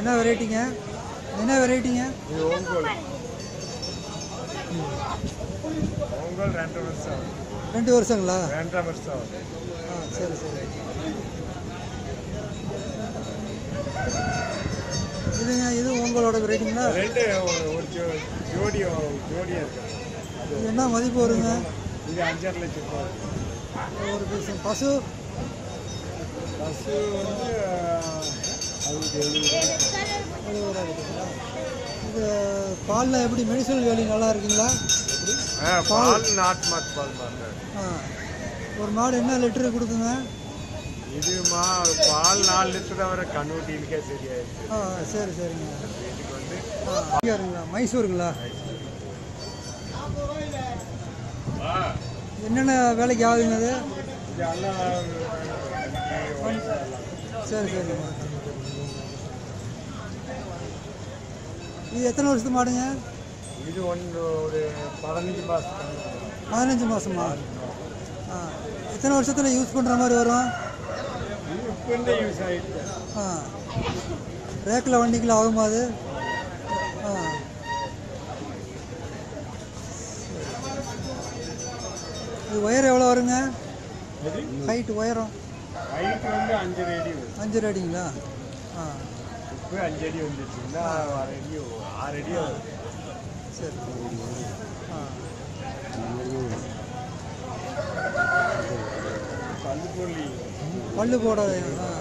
என்ன வெரைட்டிங்க என்ன வெரைட்டிங்க இது ஓங்கோல் ஓங்கோல் ரெண்டரை வருஷம் ஆகுது ரெண்டு வருஷங்களா ரெண்டரை வருஷம் ஆகுது ஆ சரி சரி இதுங்க இது உங்களோட வெரைட்டிங்களா ரெண்டு ஒரு ஒரு ஜோ- ஜோடி ஜோடியாக இருக்கு இது என்ன மதிப்பு வருங்க இது அஞ்சரை லட்சம் ரூபாய் ஒரு பீஸ் பசு பஸ்ஸு வந்து அறுபது எழுபது எழுபது ரூபா கொடுக்குங்களா இது பாலில் எப்படி மெடிசல் வேல்யூ நல்லா இருக்குங்களா ஆ பால் நாட்டு மாட்டு பால் பாருங்க ஆ ஒரு மாடு என்ன லிட்டரு கொடுக்குங்க இது மா பால் நாலு லிட்டர் தவிர கண்ணுட்டின்கே சரியாயிடுச்சு ஆ சரி சரிங்க வீட்டுக்கு வந்து ஆ இங்கே இருக்குங்களா மைசூருங்களா என்னென்ன வேலைக்கு ஆகுதுங்க அது இது எல்லாம் சரி சரிங்க இது எத்தனை வருஷத்து மாடுங்க இது ஒன்று ஒரு பதினஞ்சு மாதத்துக்கு பதினஞ்சு மாதமா ஆ எத்தனை வருஷத்தில் யூஸ் பண்ணுற மாதிரி வரும் இது இப்போ யூஸ் ஆகிட்டு ஆ ரேக்கில் வண்டிக்கில் ஆகுமா அது ஆ இது ஒயர் எவ்வளோ வருங்க ஹைட் உயரம் ஹைட் வந்து அஞ்சு அடி வரும் அஞ்சு அடிங்களா ஆ இப்போ அஞ்சு அடி வந்துச்சு இன்னும் ஆறு அடி ஆறு அடி வரும் சரி ஆ பல்லு பொருளி பல்லு போட ஆ